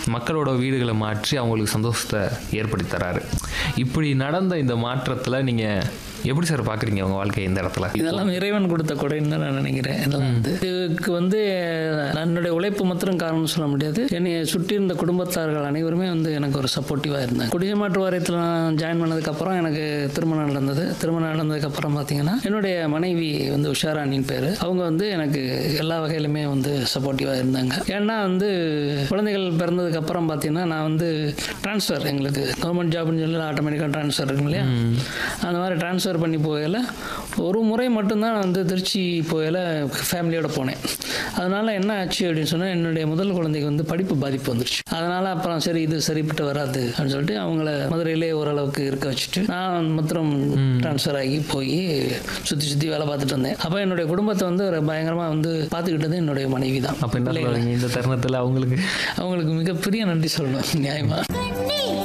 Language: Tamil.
மக்களோட வீடுகளை மாற்றி அவங்களுக்கு சந்தோஷத்தை ஏற்படுத்தி தராரு இப்படி நடந்த இந்த மாற்றத்தில் நீங்கள் எப்படி சார் பார்க்குறீங்க உங்கள் வாழ்க்கை இந்த இடத்துல இதெல்லாம் இறைவன் கொடுத்த கொடைன்னு தான் நான் நினைக்கிறேன் இதெல்லாம் வந்து இதுக்கு வந்து என்னுடைய உழைப்பு மாத்திரம் காரணம் சொல்ல முடியாது என்னை சுற்றி இருந்த குடும்பத்தார்கள் அனைவருமே வந்து எனக்கு ஒரு சப்போர்ட்டிவாக இருந்தாங்க குடியமாற்று வாரியத்தில் நான் ஜாயின் பண்ணதுக்கப்புறம் எனக்கு திருமணம் நடந்தது திருமணம் நடந்ததுக்கப்புறம் பார்த்தீங்கன்னா என்னுடைய மனைவி வந்து உஷாராணின் பேர் அவங்க வந்து எனக்கு எல்லா வகையிலுமே வந்து சப்போர்ட்டிவாக இருந்தாங்க ஏன்னா வந்து குழந்தைகள் பிறந்ததுக்கப்புறம் பார்த்தீங்கன்னா நான் வந்து ட்ரான்ஸ்ஃபர் எங்களுக்கு கவர்மெண்ட் ஜாப்னு சொல்லி ஆட்டோமேட்டிக்காக ட்ரான்ஸ்ஃபர் இருக்கும் இல்லையா அந்த மாதிரி ட்ரான்ஸ்ஃபர் பண்ணி போகல ஒரு முறை மட்டும்தான் வந்து திருச்சி போகல ஃபேமிலியோட போனேன் அதனால என்ன ஆச்சு அப்படின்னு சொன்னால் என்னுடைய முதல் குழந்தைக்கு வந்து படிப்பு பாதிப்பு வந்துருச்சு அதனால அப்புறம் சரி இது சரிப்பட்டு வராது அப்படின்னு சொல்லிட்டு அவங்கள மதுரையிலே ஓரளவுக்கு இருக்க வச்சுட்டு நான் மாத்திரம் ட்ரான்ஸ்ஃபர் ஆகி போய் சுற்றி சுற்றி வேலை பார்த்துட்டு வந்தேன் அப்போ என்னுடைய குடும்பத்தை வந்து ஒரு பயங்கரமாக வந்து பார்த்துக்கிட்டது என்னுடைய மனைவி தான் அப்போ என்ன சொல்றீங்க இந்த தருணத்தில் அவங்களுக்கு அவங்களுக்கு மிகப்பெரிய நன்றி சொல்லணும் நியாயமாக